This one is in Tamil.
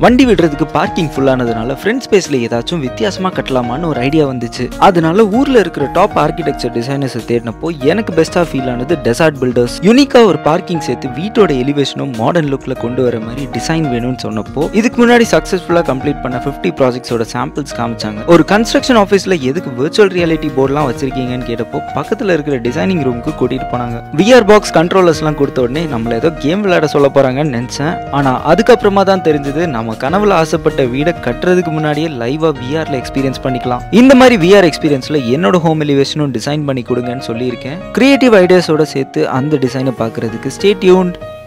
வண்டி விடுறதுக்கு பார்க்கிங் ஃபுல்லானதுனால ஃப்ரண்ட் ஸ்பேஸ்ல ஏதாச்சும் வித்தியாசமா கட்டலாமான்னு ஒரு ஐடியா வந்துச்சு அதனால ஊர்ல இருக்கிற டாப் ஆர்கிடெக்சர் டிசைனர்ஸ் தேடினப்போ எனக்கு பெஸ்டா ஃபீல் ஆனது டெசார்ட் பில்டர்ஸ் யூனிக்கா ஒரு பார்க்கிங் சேர்த்து வீட்டோட எலிவேஷனும் மாடர்ன் லுக்ல கொண்டு வர மாதிரி டிசைன் வேணும்னு சொன்னப்போ இதுக்கு முன்னாடி சக்சஸ்ஃபுல்லா கம்ப்ளீட் பண்ண 50 ப்ராஜெக்ட்ஸோட சாம்பிள்ஸ் காமிச்சாங்க ஒரு கன்ஸ்ட்ரக்ஷன் ஆஃபீஸ்ல எதுக்கு விர்ச்சுவல் ரியாலிட்டி போர்ட்லாம் வச்சிருக்கீங்கன்னு கேட்டப்போ பக்கத்துல இருக்கிற டிசைனிங் ரூமுக்கு கூட்டிட்டு போனாங்க விஆர் பாக்ஸ் கண்ட்ரோலர்ஸ்லாம் கொடுத்த உடனே நம்மள ஏதோ கேம் விளையாட சொல்ல போறாங்கன்னு நினைச்சேன் ஆனா அதுக்கப்புறமா தான் தெரிஞ்சது நம்ம கனவுல ஆசைப்பட்ட வீடை கட்டுறதுக்கு முன்னாடியே லைவா விஆர்ல எக்ஸ்பீரியன்ஸ் பண்ணிக்கலாம் இந்த மாதிரி விஆர் எக்ஸ்பீரியன்ஸ்ல என்னோட ஹோம் எலிவேஷனும் டிசைன் பண்ணி கொடுங்கன்னு சொல்லியிருக்கேன் கிரியேட்டிவ் ஐடியாஸோட சேர்த்து அந்த டிசைனை பார்க்கறதுக்கு ஸ்டே டியூன்ட்